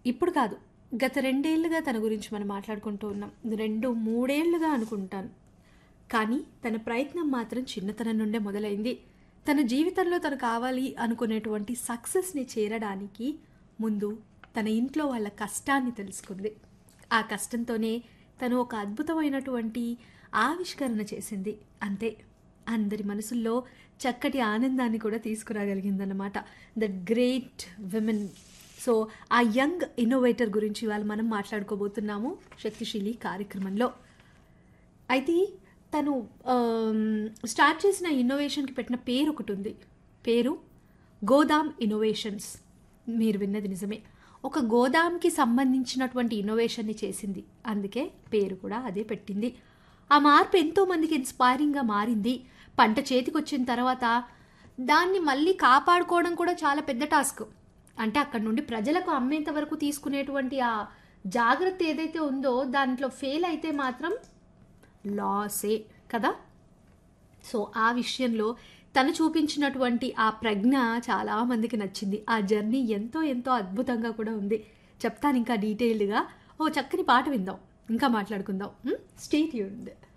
ఇప్పుడు కాదు గత రెండేళ్లుగా తన గురించి మనం మాట్లాడుకుంటూ ఉన్నాం రెండు మూడేళ్లుగా అనుకుంటాను కానీ తన ప్రయత్నం మాత్రం చిన్నతనం నుండే మొదలైంది తన జీవితంలో తను కావాలి అనుకునేటువంటి సక్సెస్ని చేరడానికి ముందు తన ఇంట్లో వాళ్ళ కష్టాన్ని తెలుసుకుంది ఆ కష్టంతోనే తను ఒక అద్భుతమైనటువంటి ఆవిష్కరణ చేసింది అంతే అందరి మనసుల్లో చక్కటి ఆనందాన్ని కూడా తీసుకురాగలిగిందన్నమాట the great women so uh young innovator గురించి ఇవాళ మనం మాట్లాడుకోబోతున్నాము శక్తిశీలి కార్యక్రమంలో అయితే తను ఆమ్, స్టార్ట్ చేసిన ఇన్నోవేషన్కి పెట్టిన పేరు ఒకటి ఉంది పేరు గోదాం ఇన్నోవేషన్స్ మీరు విన్నది నిజమే ఒక గోదాంకి సంబంధించినటువంటి ఇన్నోవేషన్ని చేసింది అందుకే పేరు కూడా అదే పెట్టింది ఆ మార్పు ఎంతో మందికి ఇన్స్పైరింగ్గా మారింది పంట చేతికి వచ్చిన తర్వాత దాన్ని మళ్ళీ కాపాడుకోవడం కూడా చాలా పెద్ద టాస్క్ అంటే అక్కడ నుండి ప్రజలకు అమ్మేంత వరకు తీసుకునేటువంటి ఆ జాగ్రత్త ఏదైతే ఉందో దాంట్లో ఫెయిల్ అయితే మాత్రం లాసే కదా సో ఆ విషయంలో తను చూపించినటువంటి ఆ ప్రజ్ఞ చాలా మందికి నచ్చింది ఆ జర్నీ ఎంతో ఎంతో అద్భుతంగా కూడా ఉంది చెప్తాను ఇంకా డీటెయిల్డ్గా ఓ చక్కని పాట విందాం ఇంకా మాట్లాడుకుందాం స్టేట్ యూన్డ్